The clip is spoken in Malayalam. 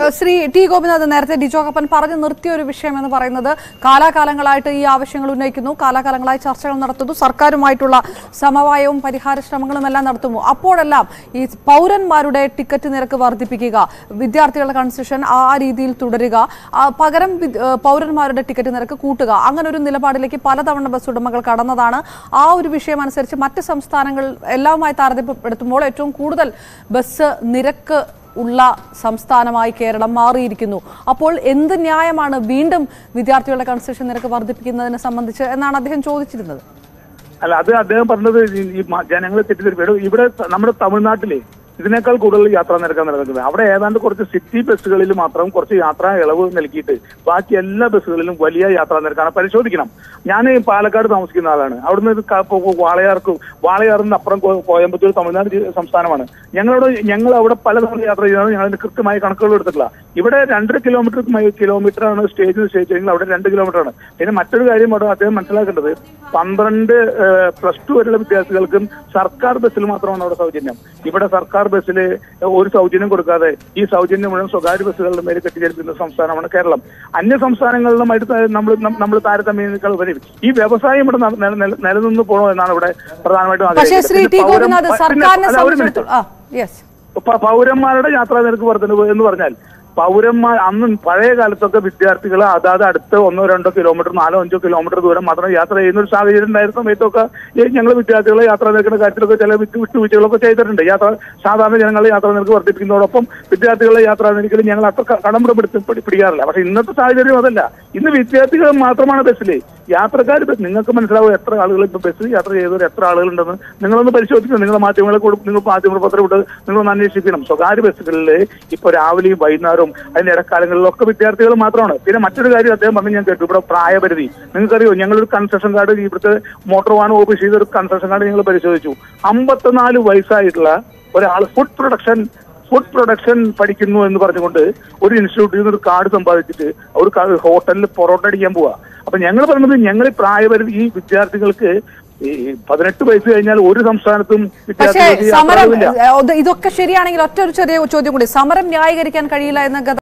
ഏഹ് ശ്രീ ടി ഗോപിനാഥ് നേരത്തെ ഡിജോ കപ്പൻ പറഞ്ഞു നിർത്തിയ ഒരു വിഷയം എന്ന് പറയുന്നത് കാലാകാലങ്ങളായിട്ട് ഈ ആവശ്യങ്ങൾ ഉന്നയിക്കുന്നു കാലാകാലങ്ങളായി ചർച്ചകൾ നടത്തുന്നു സർക്കാരുമായിട്ടുള്ള സമവായവും പരിഹാര ശ്രമങ്ങളും എല്ലാം നടത്തുന്നു അപ്പോഴെല്ലാം ഈ പൗരന്മാരുടെ ടിക്കറ്റ് നിരക്ക് വർദ്ധിപ്പിക്കുക വിദ്യാർത്ഥികളുടെ കൺസെഷൻ ആ രീതിയിൽ തുടരുക ആ, പകരം വി- ഏഹ് പൗരന്മാരുടെ ടിക്കറ്റ് നിരക്ക് കൂട്ടുക അങ്ങനെ ഒരു നിലപാടിലേക്ക് പലതവണ ബസ് ഉടമകൾ കടന്നതാണ് ആ ഒരു വിഷയം അനുസരിച്ച് മറ്റ് സംസ്ഥാനങ്ങൾ എല്ലാവുമായി താരതമ്യപ്പെടുത്തുമ്പോൾ ഏറ്റവും കൂടുതൽ ബസ് നിരക്ക് ഉള്ള സംസ്ഥാനമായി കേരളം മാറിയിരിക്കുന്നു അപ്പോൾ എന്ത് ന്യായമാണ് വീണ്ടും വിദ്യാർത്ഥികളുടെ കൺസെഷൻ നിരക്ക് വർദ്ധിപ്പിക്കുന്നതിനെ സംബന്ധിച്ച് എന്നാണ് അദ്ദേഹം ചോദിച്ചിരുന്നത് അല്ല അത് അദ്ദേഹം പറഞ്ഞത് ഈ- ഈ മ- ജനങ്ങളെ തെറ്റിദ്ധരിപ്പിക്കും ഇവിടെ ത- നമ്മുടെ തമിഴ്നാട്ടിലെ ഇതിനേക്കാൾ കൂടുതൽ യാത്രാ നിരക്കാണ് നടക്കുന്നത് അവിടെ ഏതാണ്ട് കുറച്ച് സിറ്റി ബസ്സുകളിൽ മാത്രം കുറച്ച് യാത്രാ ഇളവ് നൽകിയിട്ട് ബാക്കി എല്ലാ ബസ്സുകളിലും വലിയ യാത്രാ നിരക്കാണ് പരിശോധിക്കണം ഞാൻ പാലക്കാട് താമസിക്കുന്ന ആളാണ് അവിടുന്ന് ഇത് ക- പോ- വാളയാർക്ക് വാളയാറിന് അപ്പുറം കോ- കോയമ്പത്തൂർ തമിഴ്നാട് ജി- സംസ്ഥാനമാണ് ഞങ്ങളവിടെ ഞങ്ങൾ അവിടെ പലതവണ യാത്ര ചെയ്യുന്നത് ഞങ്ങൾ അതിന്റെ കൃത്യമായ കണക്കുകൾ എടുത്തിട്ടില്ല ഇവിടെ രണ്ടര കിലോമീറ്റർ കിലോമീറ്റർ ആണ് സ്റ്റേജ് നിശ്ചയിച്ചെങ്കിൽ അവിടെ രണ്ട് കിലോമീറ്റർ ആണ് പിന്നെ മറ്റൊരു കാര്യം അവിടെ അദ്ദേഹം മനസ്സിലാക്കേണ്ടത് പന്ത്രണ്ട് പ്ലസ് ടു വരെയുള്ള വിദ്യാർത്ഥികൾക്കും സർക്കാർ ബസ്സിൽ മാത്രമാണ് അവിടെ സൗജന്യം ഇവിടെ സർക്കാർ ബസ്സിൽ ഒരു സൗജന്യം കൊടുക്കാതെ ഈ സൗജന്യം മുഴുവൻ സ്വകാര്യ ബസ്സുകളുടെ മേലെ കെട്ടിച്ചേർക്കുന്ന സംസ്ഥാനമാണ് കേരളം അന്യ സംസ്ഥാനങ്ങളിലുമായിട്ട് ത- നമ്മൾ നമ്മൾ താരതമ്യേക്കാൾ ഉപരി ഈ വ്യവസായം ഇവിടെ ന- നില- നില- നിലനിന്ന് പോകണോ എന്നാണ് ഇവിടെ പ്രധാനമായിട്ടും പക്ഷേ ആഗ്രഹിക്കുന്നത്. ശ്രീ ടി പിന്നെ പൗരം- ഗോപിനാഥ് പിന്നെ- സർക്കാരിനെ അല്ല, ഒരു മിനിറ്റ്. സംബന്ധിച്ചിടത്തോളം ആ യെസ് പ- പൗരന്മാരുടെ യാത്രാ നിരക്ക് വർധനവ് എന്ന് പറഞ്ഞാൽ പൗരന്മാർ അന്ന് പഴയ കാലത്തൊക്കെ വിദ്യാർത്ഥികൾ അതാത് അടുത്ത് ഒന്നോ രണ്ടോ കിലോമീറ്റർ നാലോ അഞ്ചോ കിലോമീറ്റർ ദൂരം മാത്രം യാത്ര ചെയ്യുന്ന ഒരു സാഹചര്യം ഉണ്ടായിരുന്ന സമയത്തൊക്കെ ഞങ്ങൾ വിദ്യാർത്ഥികളെ യാത്രാ നിരക്കിന്റെ കാര്യത്തിലൊക്കെ ചില വിട്ടു വിട്ടുവീഴ്ചകളൊക്കെ ചെയ്തിട്ടുണ്ട് യാത്ര സാധാരണ ജനങ്ങളെ യാത്രാ നിരക്ക് വർദ്ധിപ്പിക്കുന്നതോടൊപ്പം വിദ്യാർത്ഥികളെ യാത്രാ നിരക്കിൽ ഞങ്ങൾ അത്ര ക- കടമ്പുറപ്പെടുത്തി പിടി- പിടിക്കാറില്ല പക്ഷെ ഇന്നത്തെ സാഹചര്യം അതല്ല ഇന്ന് വിദ്യാർത്ഥികൾ മാത്രമാണ് ബസ്സിൽ യാത്രക്കാർ ബസ് നിങ്ങൾക്ക് മനസ്സിലാവും എത്ര ആളുകൾ ഇപ്പൊ ബസ്സിൽ യാത്ര ചെയ്തവർ എത്ര ആളുകളുണ്ടെന്ന് നിങ്ങളൊന്ന് പരിശോധിക്കണം നിങ്ങൾ മാധ്യമങ്ങളെ കൊടു- നിങ്ങൾ മാധ്യമപ്രവർത്തനം വിട്ട് നിങ്ങളൊന്ന് അന്വേഷിക്കണം സ്വകാര്യ ബസ്സുകളിൽ ഇപ്പൊ രാവിലെയും വൈകുന്നേരവും അതിന്റെ ഇടക്കാലങ്ങളിലൊക്കെ വിദ്യാർത്ഥികൾ മാത്രമാണ് പിന്നെ മറ്റൊരു കാര്യം അദ്ദേഹം പറഞ്ഞു ഞാൻ കേട്ടു ഇവിടെ പ്രായപരിധി നിങ്ങൾക്കറിയോ ഞങ്ങളൊരു കൺസെഷൻ കാർഡ് ഇവിടുത്തെ മോട്ടോർ വാഹന വകുപ്പ് ചെയ്തൊരു കൺസെഷൻ കാർഡ് ഞങ്ങൾ പരിശോധിച്ചു അമ്പത്തിനാല് വയസ്സായിട്ടുള്ള ഒരാൾ ഫുഡ് പ്രൊഡക്ഷൻ ഫുഡ് പ്രൊഡക്ഷൻ പഠിക്കുന്നു എന്ന് പറഞ്ഞുകൊണ്ട് ഒരു ഇൻസ്റ്റിറ്റ്യൂട്ടിൽ നിന്ന് ഒരു കാർഡ് സമ്പാദിച്ചിട്ട് ഒരു കാ- ഹോട്ടലിൽ പൊറോട്ട അടിക്കാൻ പോവാ അപ്പൊ ഞങ്ങൾ പറഞ്ഞത് ഞങ്ങൾ ഈ പ്രായപരിധി ഈ വിദ്യാർത്ഥികൾക്ക് ഈ പതിനെട്ട് വയസ്സ് കഴിഞ്ഞാൽ ഒരു സംസ്ഥാനത്തും പക്ഷേ വിദ്യാർത്ഥികൾക്ക് സമരം യാത്രാവില്ല ഏഹ്, ഇത് ഇതൊക്കെ ശരിയാണെങ്കിൽ ഒറ്റ ഒരു ചെറിയ ചോദ്യം കൂടി സമരം ന്യായീകരിക്കാൻ കഴിയില്ല എന്ന് ഗത